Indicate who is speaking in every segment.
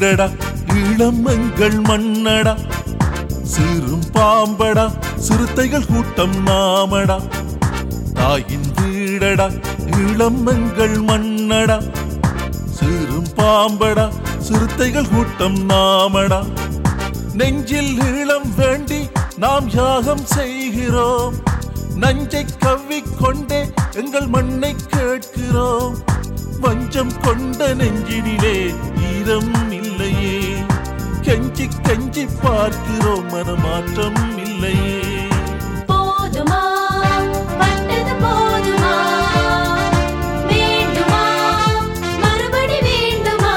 Speaker 1: வீடடா இளம் எங்கள் மண்ணடா சிறும் பாம்படா சிறுத்தைகள் கூட்டம் நாமடா தாயின் வீடடா இளம் எங்கள் மண்ணடா சிறும் பாம்படா சிறுத்தைகள் கூட்டம் நாமடா நெஞ்சில் ஈழம் வேண்டி நாம் யாகம் செய்கிறோம் நஞ்சை கவ்விக்கொண்டே எங்கள் மண்ணை கேட்கிறோம் வஞ்சம் கொண்ட நெஞ்சினிலே ஈரம் இல்லையே கெஞ்சி கெஞ்சி பார்க்கிறோம் மனமாற்றம் இல்லையே
Speaker 2: போதுமா பட்டது போதுமா வேண்டுமா மறுபடி வேண்டுமா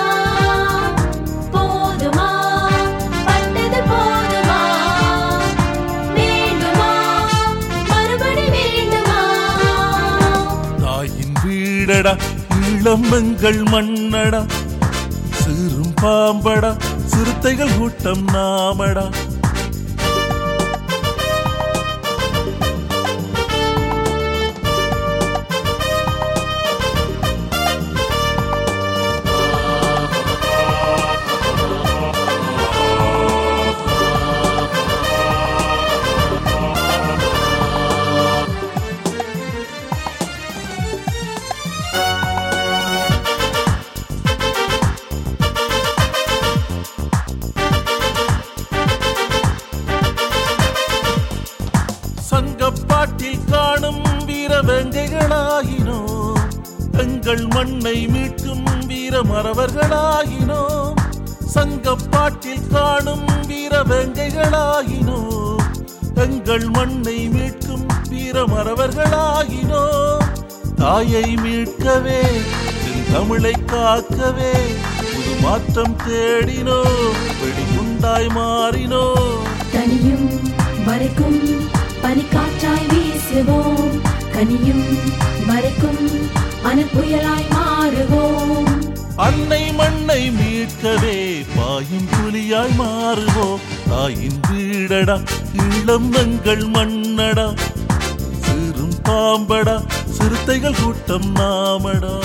Speaker 2: போதுமா பட்டது போதுமா வேண்டுமா மறுபடி வேண்டுமா
Speaker 1: தாயின் வீடடா இளமங்கள் மண்ணடா சிறும் பாம்படா சிறுத்தைகள் கூட்டம் நாமடா சங்கப்பாட்டில் காணும் வீர வேங்கைகளாகினோ எங்கள் மண்ணை மீட்கும் வீர மறவர்களாகினோ சங்கப்பாட்டில் காணும் வீர வேங்கைகளாகினோ எங்கள் மண்ணை மீட்கும் வீர மறவர்களாகினோ தாயை மீட்கவே என் தமிழை காக்கவே புது மாற்றம் தேடினோ வெடிகுண்டாய் மாறினோ
Speaker 2: தனியும் வரைக்கும் பனிக்காற்றாய் வீசுவோம் கனியும் வரைக்கும் அனுப்புயலாய் மாறுவோம்
Speaker 1: அன்னை மண்ணை மீட்கவே பாயும் புலியாய் மாறுவோம் தாயின் வீடடா இளம் எங்கள் மண்ணடா சிறும் பாம்படா சிறுத்தைகள் கூட்டம் நாமடா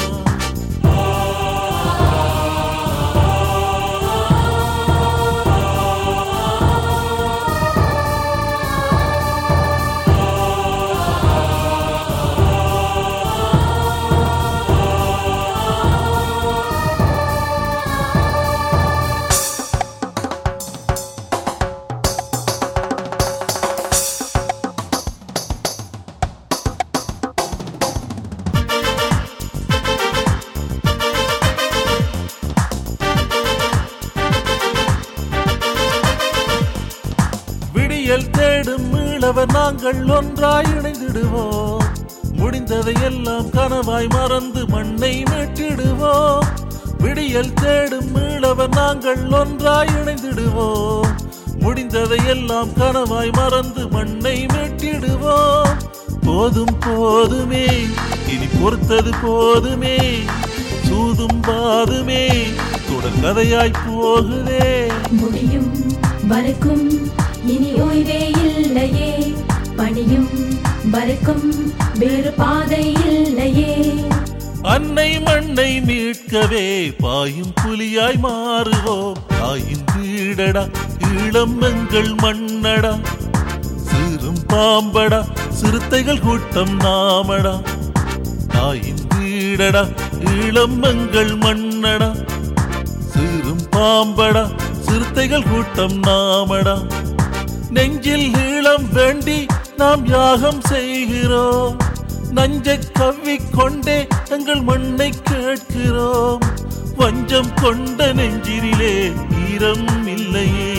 Speaker 1: விடியல் தேடும் மீளவர் நாங்கள் ஒன்றாய் இணைந்திடுவோம் முடிந்ததை எல்லாம் கனவாய் மறந்து மண்ணை மீட்டிடுவோம் விடியல் தேடும் மீளவர் நாங்கள் ஒன்றாய் இணைந்திடுவோம் முடிந்ததை எல்லாம் கனவாய் மறந்து மண்ணை மீட்டிடுவோம் போதும் போதுமே இனி பொறுத்தது போதுமே சூதும் பாதுமே தொடர் கதையாய் போகுதே
Speaker 2: முடியும் வரைக்கும் இனி ஓய்வே இல்லையே பணியும் வரைக்கும் வேறு பாதை இல்லையே
Speaker 1: அன்னை மண்ணை மீட்கவே பாயும் புலியாய் மாறுவோம் தாயின் வீடடா இளம் எங்கள் மண்ணடா சிறும் பாம்படா சிறுத்தைகள் கூட்டம் நாமடா தாயின் வீடடா இளம் எங்கள் மண்ணடா சிறும் பாம்படா சிறுத்தைகள் கூட்டம் நாமடா நெஞ்சில் ஈழம் வேண்டி நாம் யாகம் செய்கிறோம் நஞ்சை கவ்விக்கொண்டே எங்கள் மண்ணை கேட்கிறோம் வஞ்சம் கொண்ட நெஞ்சினிலே ஈரம் இல்லையே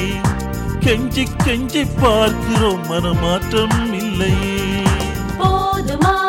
Speaker 1: கெஞ்சி கெஞ்சி பார்க்கிறோம் மனமாற்றம் இல்லையே
Speaker 2: போதுமா